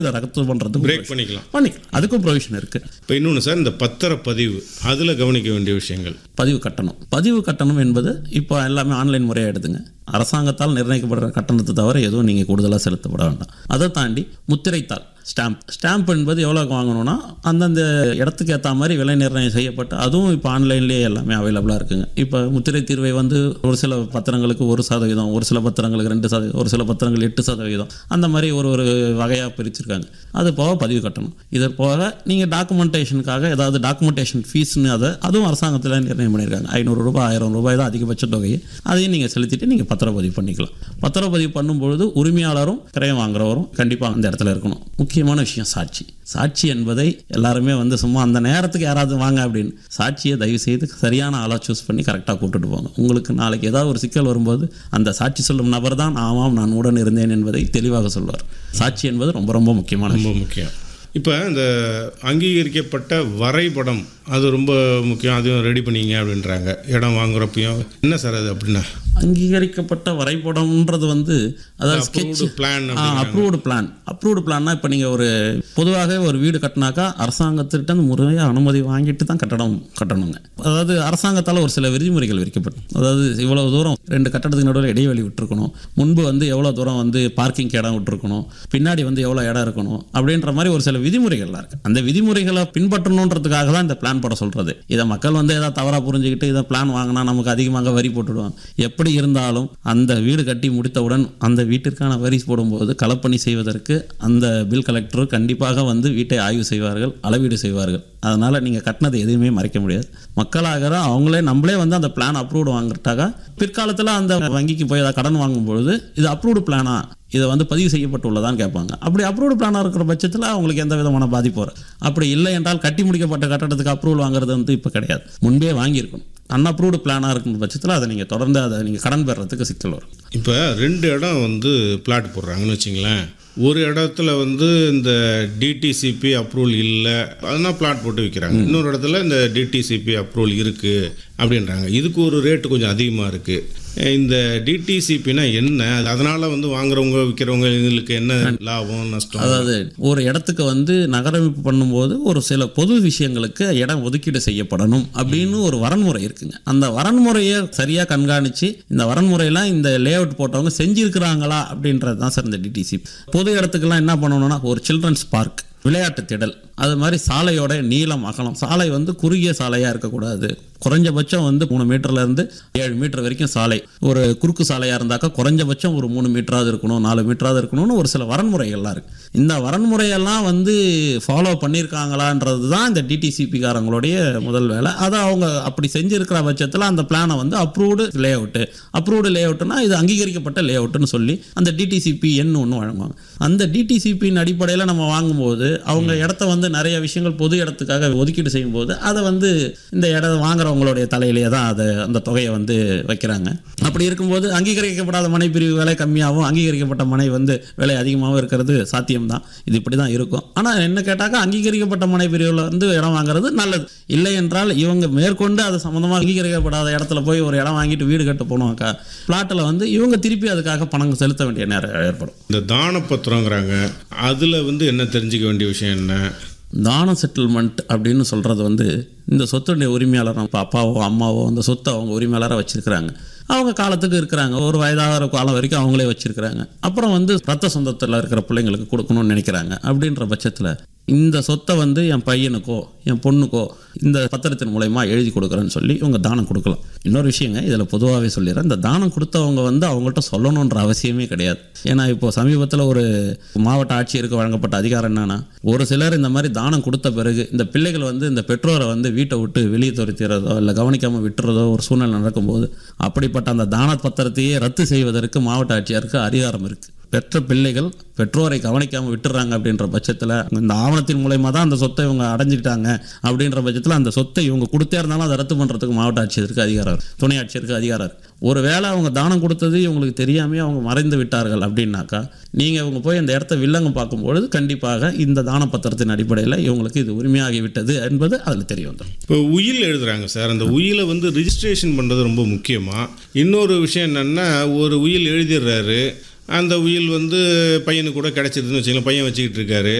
இதை ரத்து பண்ணுறதுக்கு பிரேக் பண்ணிக்கலாம் பண்ணிக்கலாம் அதுக்கும் ப்ரொவிஷன் இருக்குது இப்போ இன்னொன்று சார் இந்த பத்திரப்பதிவு அதில் கவனிக்க வேண்டிய விஷயங்கள் பதிவு கட்டணம் பதிவு கட்டணம் என்பது இப்போ எல்லாமே ஆன்லைன் முறையாக எடுத்துங்க அரசாங்கத்தால் நிர்ணயிக்கப்படுற கட்டணத்தை தவிர எதுவும் நீங்கள் கூடுதலாக செலுத்தப்பட வேண்டாம் அதை தாண்டி முத்திரைத்தாள் ஸ்டாம்ப் ஸ்டாம்ப் என்பது எவ்வளோ வாங்கணும்னா அந்தந்த இடத்துக்கு ஏற்ற மாதிரி விலை நிர்ணயம் செய்யப்பட்டு அதுவும் இப்போ ஆன்லைன்லேயே எல்லாமே அவைலபிளாக இருக்குங்க இப்போ முத்திரை தீர்வை வந்து ஒரு சில பத்திரங்களுக்கு ஒரு சதவீதம் ஒரு சில பத்திரங்களுக்கு ரெண்டு சதவீதம் ஒரு சில பத்திரங்கள் எட்டு சதவீதம் அந்த மாதிரி ஒரு ஒரு வகையாக பிரிச்சிருக்காங்க அது போக பதிவு கட்டணம் இது போக நீங்கள் டாக்குமெண்டேஷனுக்காக ஏதாவது டாக்குமெண்டேஷன் ஃபீஸ்னு அதை அதுவும் அரசாங்கத்தில் நிர்ணயம் பண்ணியிருக்காங்க ஐநூறு ரூபாய் ஆயிரம் ரூபாய் தான் அதிகபட்ச தொகை அதையும் நீங்கள் செலுத்திட்டு நீங்கள் பத்திரப்பதிவு பண்ணிக்கலாம் பத்திரப்பதிவு பண்ணும்பொழுது உரிமையாளரும் கிரயம் வாங்குறவரும் கண்டிப்பாக அந்த இடத்துல இருக்கணும் முக்கியமான விஷயம் சாட்சி சாட்சி என்பதை எல்லாருமே வந்து சும்மா அந்த நேரத்துக்கு யாராவது வாங்க அப்படின்னு சாட்சியை தயவு செய்து சரியான ஆளாக சூஸ் பண்ணி கரெக்டாக கூட்டிட்டு போங்க உங்களுக்கு நாளைக்கு ஏதாவது ஒரு சிக்கல் வரும்போது அந்த சாட்சி சொல்லும் நபர் தான் ஆமாம் நான் உடன் இருந்தேன் என்பதை தெளிவாக சொல்வார் சாட்சி என்பது ரொம்ப ரொம்ப முக்கியமான விஷயம் ரொம்ப முக்கியம் இப்போ இந்த அங்கீகரிக்கப்பட்ட வரைபடம் அது ரொம்ப முக்கியம் அதுவும் ரெடி பண்ணீங்க அப்படின்றாங்க இடம் வாங்குறப்பையும் என்ன சார் அது அப்படின்னா அங்கீகரிக்கப்பட்ட வரைபடம்ன்றது வந்து அதாவது approved plan approved plan approved பிளான்னா இப்போ நீங்கள் ஒரு பொதுவாக ஒரு வீடு கட்டினாக்கா அரசாங்கத்திட்ட முறையாக அனுமதி வாங்கிட்டு தான் கட்டடம் கட்டணுங்க அதாவது அரசாங்கத்தால் ஒரு சில விதிமுறைகள் விதிக்கப்படும் அதாவது இவ்வளவு தூரம் ரெண்டு கட்டடத்துக்கு நடுவில் இடைவெளி விட்டுருக்கணும் முன்பு வந்து எவ்வளோ தூரம் வந்து பார்க்கிங் இடம் விட்டுருக்கணும் பின்னாடி வந்து எவ்வளோ இடம் இருக்கணும் அப்படின்ற மாதிரி ஒரு சில விதிமுறைகள்லாம் இருக்குது அந்த விதிமுறைகளை பின்பற்றணுன்றதுக்காக தான் இந்த பிளான் போட சொல்கிறது இதை மக்கள் வந்து ஏதாவது தவறாக புரிஞ்சுக்கிட்டு இதை பிளான் வாங்கினா நமக்கு அதிகமாக வரி போட்டுடுவாங்க எப்படி இருந்தாலும் அந்த வீடு கட்டி முடித்தவுடன் அந்த வீட்டிற்கான வரி போடும்போது களப்பணி செய்வதற்கு அந்த பில் கலெக்டர் கண்டிப்பாக வந்து வீட்டை ஆய்வு செய்வார்கள் அளவீடு செய்வார்கள் அதனால் நீங்கள் கட்டினது எதுவுமே மறைக்க முடியாது மக்களாகிற அவங்களே நம்மளே வந்து அந்த பிளான் அப்ரூவ்டு வாங்கிட்டாக்கா பிற்காலத்தில் அந்த வங்கிக்கு போய் ஏதாவது கடன் வாங்கும்பொழுது இது அப்ரூவ்டு பிளானா இதை வந்து பதிவு செய்யப்பட்டுள்ளதான்னு கேட்பாங்க அப்படி அப்ரூவ்டு பிளானாக இருக்கிற பட்சத்தில் அவங்களுக்கு எந்த விதமான பாதிப்பு வரும் அப்படி இல்லை என்றால் கட்டி முடிக்கப்பட்ட கட்டடத்துக்கு அப்ரூவல் வாங்குறது வந்து இப்போ கிடையாது முன்பே வாங்கியிருக்கணும் அன்அப்ரூவ்டு பிளானாக இருக்கும் பட்சத்தில் அதை நீங்கள் தொடர்ந்து அதை நீங்கள் கடன் பெறத்துக்கு சிக்கல் வரும் இப்போ ரெண்டு இடம் வந்து பிளாட் போடுறாங்கன்னு வச்சிங்களேன் ஒரு இடத்துல வந்து இந்த டிடிசிபி அப்ரூவல் இல்லை அதனால் பிளாட் போட்டு விற்கிறாங்க இன்னொரு இடத்துல இந்த டிடிசிபி அப்ரூவல் இருக்குது அப்படின்றாங்க இதுக்கு ஒரு ரேட்டு கொஞ்சம் அதிகமாக இருக்குது இந்த டிடிசிபினா என்ன அதனால் வந்து வாங்குறவங்க விற்கிறவங்க இதுக்கு என்ன லாபம் நஷ்டம் அதாவது ஒரு இடத்துக்கு வந்து நகரமைப்பு பண்ணும்போது ஒரு சில பொது விஷயங்களுக்கு இடம் ஒதுக்கீடு செய்யப்படணும் அப்படின்னு ஒரு வரன்முறை இருக்குங்க அந்த வரன்முறையை சரியாக கண்காணித்து இந்த வரன்முறையெல்லாம் இந்த லே அவுட் போட்டவங்க செஞ்சிருக்கிறாங்களா அப்படின்றது தான் சார் இந்த டிடிசி பொது இடத்துக்கெல்லாம் என்ன பண்ணணும்னா ஒரு சில்ட்ரன்ஸ் பார்க் விளையாட்டு திடல் அது மாதிரி சாலையோட நீளம் அகலம் சாலை வந்து குறுகிய சாலையாக இருக்கக்கூடாது குறைஞ்சபட்சம் வந்து மூணு மீட்டர்ல இருந்து ஏழு மீட்டர் வரைக்கும் சாலை ஒரு குறுக்கு சாலையாக இருந்தாக்கா குறைஞ்சபட்சம் ஒரு மூணு மீட்டராவது இருக்கணும் நாலு மீட்டராவது இருக்கணும்னு ஒரு சில வரன்முறைகள்லாம் இருக்கு இந்த வரன்முறையெல்லாம் வந்து ஃபாலோ பண்ணியிருக்காங்களான்றது தான் இந்த டிடிசிபிக்காரங்களுடைய முதல் வேலை அதை அவங்க அப்படி செஞ்சிருக்கிற பட்சத்தில் அந்த பிளானை வந்து அப்ரூவ்டு லே அவுட்டு அப்ரூவ்டு லே அவுட்னா இது அங்கீகரிக்கப்பட்ட லே அவுட்டுன்னு சொல்லி அந்த டிடிசிபி எண் ஒன்று வழங்குவாங்க அந்த டிடிசிபியின் அடிப்படையில் நம்ம வாங்கும்போது அவங்க இடத்த வந்து நிறைய விஷயங்கள் பொது இடத்துக்காக ஒதுக்கீடு செய்யும்போது அதை வந்து இந்த இடம் வாங்குறவங்களுடைய தலையிலேயே தான் அதை அந்த தொகையை வந்து வைக்கிறாங்க அப்படி இருக்கும்போது அங்கீகரிக்கப்படாத மனை பிரிவு விலை கம்மியாகவும் அங்கீகரிக்கப்பட்ட மனை வந்து விலை அதிகமாகவும் இருக்கிறது சாத்தியம்தான் இது இப்படி தான் இருக்கும் ஆனால் என்ன கேட்டாக்கா அங்கீகரிக்கப்பட்ட மனை பிரிவில் வந்து இடம் வாங்குறது நல்லது இல்லை என்றால் இவங்க மேற்கொண்டு அது சம்மந்தமாக அங்கீகரிக்கப்படாத இடத்துல போய் ஒரு இடம் வாங்கிட்டு வீடு கட்ட போனோம்க்கா பிளாட்டில் வந்து இவங்க திருப்பி அதுக்காக பணம் செலுத்த வேண்டிய நேரம் ஏற்படும் இந்த தான பத்திரங்கிறாங்க அதில் வந்து என்ன தெரிஞ்சுக்க வேண்டிய விஷயம் என்ன தான செட்டில்மெண்ட் அப்படின்னு சொல்கிறது வந்து இந்த சொத்துடைய உரிமையாளர் நம்ம அப்பாவோ அம்மாவோ அந்த சொத்தை அவங்க உரிமையாளராக வச்சுருக்கிறாங்க அவங்க காலத்துக்கு இருக்கிறாங்க ஒரு வயதாகிற காலம் வரைக்கும் அவங்களே வச்சுருக்கிறாங்க அப்புறம் வந்து ரத்த சொந்தத்தில் இருக்கிற பிள்ளைங்களுக்கு கொடுக்கணும்னு நினைக்கிறாங்க அப்படின்ற பட்சத்தில் இந்த சொத்தை வந்து என் பையனுக்கோ என் பொண்ணுக்கோ இந்த பத்திரத்தின் மூலயமா எழுதி கொடுக்குறேன்னு சொல்லி இவங்க தானம் கொடுக்கலாம் இன்னொரு விஷயங்க இதில் பொதுவாகவே சொல்லிடுறேன் இந்த தானம் கொடுத்தவங்க வந்து அவங்கள்ட்ட சொல்லணுன்ற அவசியமே கிடையாது ஏன்னா இப்போ சமீபத்தில் ஒரு மாவட்ட ஆட்சியருக்கு வழங்கப்பட்ட அதிகாரம் என்னன்னா ஒரு சிலர் இந்த மாதிரி தானம் கொடுத்த பிறகு இந்த பிள்ளைகள் வந்து இந்த பெற்றோரை வந்து வீட்டை விட்டு வெளியே துரத்திடுறதோ இல்லை கவனிக்காமல் விட்டுறதோ ஒரு சூழ்நிலை நடக்கும்போது அப்படிப்பட்ட அந்த தான பத்திரத்தையே ரத்து செய்வதற்கு மாவட்ட ஆட்சியருக்கு அதிகாரம் இருக்குது பெற்ற பிள்ளைகள் பெற்றோரை கவனிக்காமல் விட்டுறாங்க அப்படின்ற பட்சத்தில் இந்த ஆவணத்தின் மூலயமா தான் அந்த சொத்தை இவங்க அடைஞ்சிக்கிட்டாங்க அப்படின்ற பட்சத்தில் அந்த சொத்தை இவங்க கொடுத்தே இருந்தாலும் அதை ரத்து பண்ணுறதுக்கு மாவட்ட ஆட்சியருக்கு அதிகாரம் இருக்கு. துணை ஆட்சியருக்கு அதிகாரம் இருக்கு. ஒருவேளை அவங்க தானம் கொடுத்தது இவங்களுக்கு தெரியாமே அவங்க மறைந்து விட்டார்கள் அப்படின்னாக்கா நீங்கள் இவங்க போய் அந்த இடத்த வில்லங்க பார்க்கும்பொழுது கண்டிப்பாக இந்த தான பத்திரத்தின் அடிப்படையில் இவங்களுக்கு இது உரிமையாகி விட்டது என்பது அதில் தெரிய வந்துடும் இப்போ உயில் எழுதுறாங்க சார் அந்த உயிலை வந்து ரிஜிஸ்ட்ரேஷன் பண்ணுறது ரொம்ப முக்கியமாக இன்னொரு விஷயம் என்னென்னா ஒரு உயில் எழுதிடுறாரு அந்த உயில் வந்து பையனுக்கு கூட கிடச்சிதுன்னு வச்சுக்கலாம் பையன் வச்சுக்கிட்டு இருக்காரு